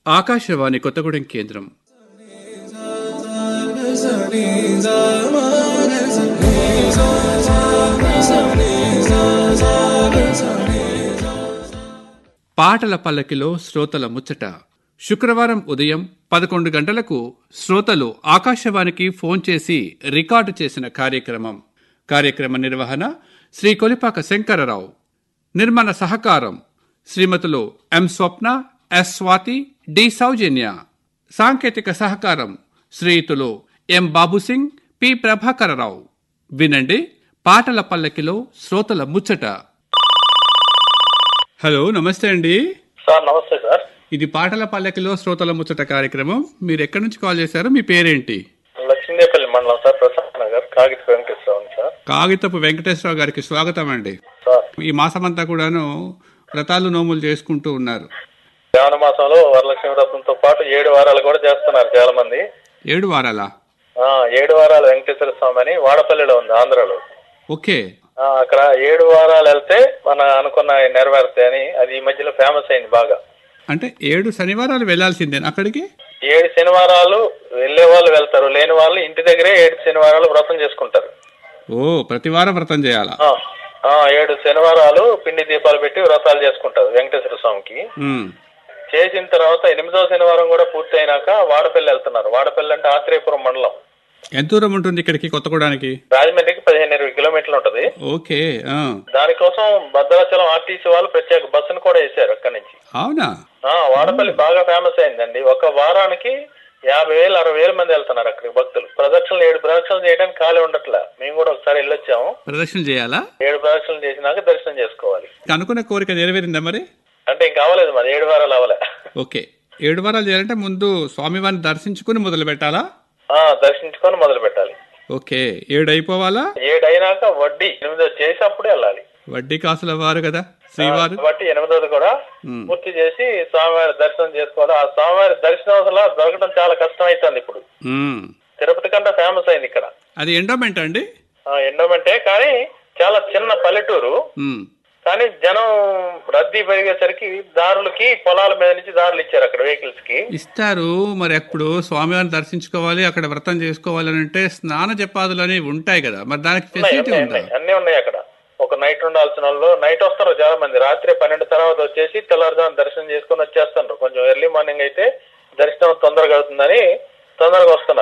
ఆకాశవాణి కొత్తగూడెం కేంద్రం పాటల పల్లకిలో శ్రోతల ముచ్చట శుక్రవారం ఉదయం పదకొండు గంటలకు శ్రోతలు ఆకాశవాణికి ఫోన్ చేసి రికార్డు చేసిన కార్యక్రమం కార్యక్రమ నిర్వహణ శ్రీ కొలిపాక శంకరరావు నిర్మాణ సహకారం శ్రీమతులు M Swapna S Swathi D Soujanya సాంకేతిక సహకారం శ్రీయుతులు ఎం బాబు సింగ్ పి ప్రభాకరరావు వినండి పాటల పల్లకిలో శ్రోతల ముచ్చట హలో నమస్తే అండి సార్ నమస్తే సార్ ఇది పాటల పల్లకిలో శ్రోతల ముచ్చట కార్యక్రమం మీరు ఎక్కడి నుంచి కాల్ చేశారు మీ పేరేంటి లక్ష్మీదేపల్లి మండలం సార్ ప్రసాద్ నగర్ కాగిత వెంకటేశ్వరరావు సార్ కాగితపు వెంకటేశ్వరరావు గారికి స్వాగతం అండి సార్ ఈ మాసమంతా కూడాను వ్రతాలు నోములు చేసుకుంటూ ఉన్నారు శ్రావణ మాసంలో వరలక్ష్మి వ్రతంతో పాటు ఏడు వారాలు కూడా చేస్తున్నారు చాలా మంది ఏడు వారాలా ఆ, ఏడు వారాలు వెంకటేశ్వర స్వామి అని వాడపల్లిలో ఉంది ఆంధ్రాలో ఓకే ఆ, అక్కడ ఏడు వారాలు వెళ్తే మన అనుకున్న నెరవేరుతాయి అని అది ఈ మధ్యలో ఫేమస్ అయింది బాగా అంటే ఏడు శనివారాలు వెళ్లాల్సిందే అక్కడికి ఏడు శనివారాలు వెళ్ళే వాళ్ళు వెళ్తారు లేని వాళ్ళు ఇంటి దగ్గరే ఏడు శనివారాలు వ్రతం చేసుకుంటారు ఓ ప్రతి వారం వ్రతం చేయాలా ఆ, ఆ, ఏడు శనివారాలు పిండి దీపాలు పెట్టి వ్రతాలు చేసుకుంటారు వెంకటేశ్వర స్వామికి ఉమ్. చేసిన తర్వాత ఎనిమిదవ శనివారం కూడా పూర్తి అయినాక వాడపల్లి వెళ్తున్నారు వాడపల్లి అంటే ఆత్రేయపురం మండలం ఎంత దూరం ఉంటుంది ఇక్కడికి కొత్తగూడానికి రాజమండ్రికి పదిహేను ఇరవై కిలోమీటర్లు ఉంటది ఓకే ఆ. దానికోసం భద్రాచలం ఆర్టీసీ వాళ్ళు ప్రత్యేక బస్సును కూడా వేశారు అక్కడి నుంచి అవునా ఆ వాడపల్లి బాగా ఫేమస్ అయిందండి ఒక వారానికి యాభై వేలు అరవై వేల మంది వెళ్తున్నారు అక్కడికి భక్తులు ప్రదక్షిణలు ఏడు ప్రదక్షిణలు చేయడానికి ఖాళీ ఉండట్లే మేము కూడా ఒకసారి వెళ్ళొచ్చాము ప్రదర్శన చేయాలా ఏడు ప్రదక్షిణలు చేసినాక దర్శనం చేసుకోవాలి అనుకున్న కోరిక నెరవేరిందా మరి అంటే ఇంకా అవ్వలేదు మరి ఏడు వారాలు అవ్వలే ఓకే ఏడు వారాలు చేయాలంటే ముందు స్వామివారిని దర్శించుకుని మొదలు పెట్టాలా ఆ దర్శించుకొని మొదలు పెట్టాలి ఓకే ఏడు అయిపోవాలా ఏడు అయినాక వడ్డీ ఎనిమిదో చేసి అప్పుడే వెళ్ళాలి వడ్డీ కాసుల వారు కదా శ్రీవారు కాబట్టి ఎనిమిదోది కూడా ఉమ్. పూర్తి చేసి స్వామివారి దర్శనం చేసుకోవాలి ఆ స్వామివారి దర్శనం అసలు దొరకడం చాలా కష్టం అవుతుంది ఇప్పుడు ఉమ్. తిరుపతి కంటే ఫేమస్ అయింది ఇక్కడ అది ఎండోమెంట్ అండి ఎండోమెంటే కానీ చాలా చిన్న పల్లెటూరు ఉమ్. కానీ జనం రద్దీ పెరిగేసరికి దారులకి పొలాల మీద నుంచి దారులు ఇచ్చారు అక్కడ వెహికల్స్ కి ఇస్తారు మరి అప్పుడు స్వామివారిని దర్శించుకోవాలి అక్కడ వ్రతం చేసుకోవాలి అని అంటే స్నాన జపాదులు అనేవి ఉంటాయి కదా మరి దానికి ఉన్నాయి, ఫెసిలిటీ ఉన్నాయి, ఉందా ఉన్నాయి. అన్నీ ఉన్నాయి అక్కడ ఒక నైట్ ఉండాల్సిన వాళ్ళు నైట్ వస్తారు చాలా మంది రాత్రి పన్నెండు తర్వాత వచ్చేసి తెల్లవారుజామున దర్శనం చేసుకొని వచ్చేస్తారు కొంచెం ఎర్లీ మార్నింగ్ అయితే దర్శనం తొందరగా అవుతుందని తొందరగా వస్తున్నారు